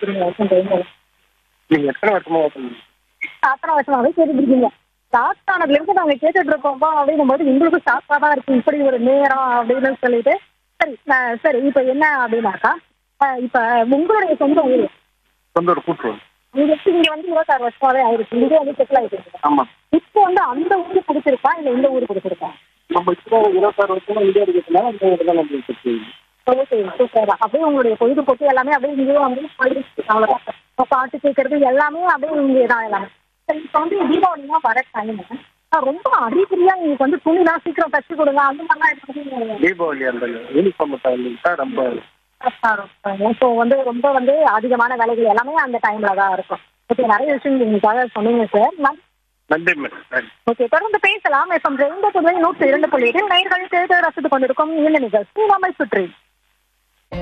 இருக்கிறீங்க வருஷம் டைம்ல நீங்க எத்தனை வருஷமா ஓப்பன் அத்தனை வருஷமாவே கேட்டுட்டு இருக்கீங்க ஸ்டார்ட் ஆனதுல இருந்து நாங்க கேட்டுட்டு இருக்கோம்ப்பா அப்படின்னும் போது எங்களுக்கும் ஷாக்கா தான் இருக்கு இப்படி ஒரு நேரம் அப்படின்னு சொல்லிட்டு சரி அஹ் சரி இப்ப என்ன அப்படின்னாக்கா அஹ் இப்ப உங்களுடைய சொந்த ஊர் சொந்த ஒரு கூட்டுறவு நீங்க இங்க வந்து இருபத்தாறு வருஷமாவே ஆயிருக்கு இங்கே வந்து செட்டில் ஆயிருக்கு ஆமா இப்போ வந்து அந்த ஊர் பிடிச்சிருக்கா இல்ல இந்த ஊர் பிடிச்சிருக்கா நம்ம இப்போ இருபத்தாறு வருஷமா இந்தியா இருக்கிறதுனால இந்த ஊர் தான் நம்மளுக்கு தெரியும் ஓகே சூப்பர் அப்படியே உங்களுடைய பொழுதுபோக்கு எல்லாமே அப்படியே இங்கேயே வந்து போயிடுச்சு அவ்வளவுதான் இப்ப பாட்டு கேட்கறது எல்லாமே அப்படியே இங்கே தான் எல்லாமே சரி இப்போ வந்து தீபாவளிலாம் வர டைம் ரொம்ப அறிகுறியா உங்களுக்கு வந்து துணிலாம் சீக்கிரம் தச்சு கொடுங்க அந்த மாதிரிலாம் எடுத்து தீபாவளி அந்த யூனிஃபார்ம் வந்துட்டா ரொம்ப ஸோ வந்து ரொம்ப வந்து அதிகமான வேலைகள் எல்லாமே அந்த டைம்ல தான் இருக்கும் ஓகே நிறைய விஷயம் உங்களுக்காக சொன்னீங்க சார் நன்றி மேடம் நன்றி ஓகே தொடர்ந்து பேசலாம் எஃப்எம் ரெண்டு புதுவை நூற்றி இரண்டு புள்ளி எட்டு நேர்கள் தேர்தல் ரசித்துக் கொண்டிருக்கும் இந்த நிகழ்ச்சி நம்மை சுற்றி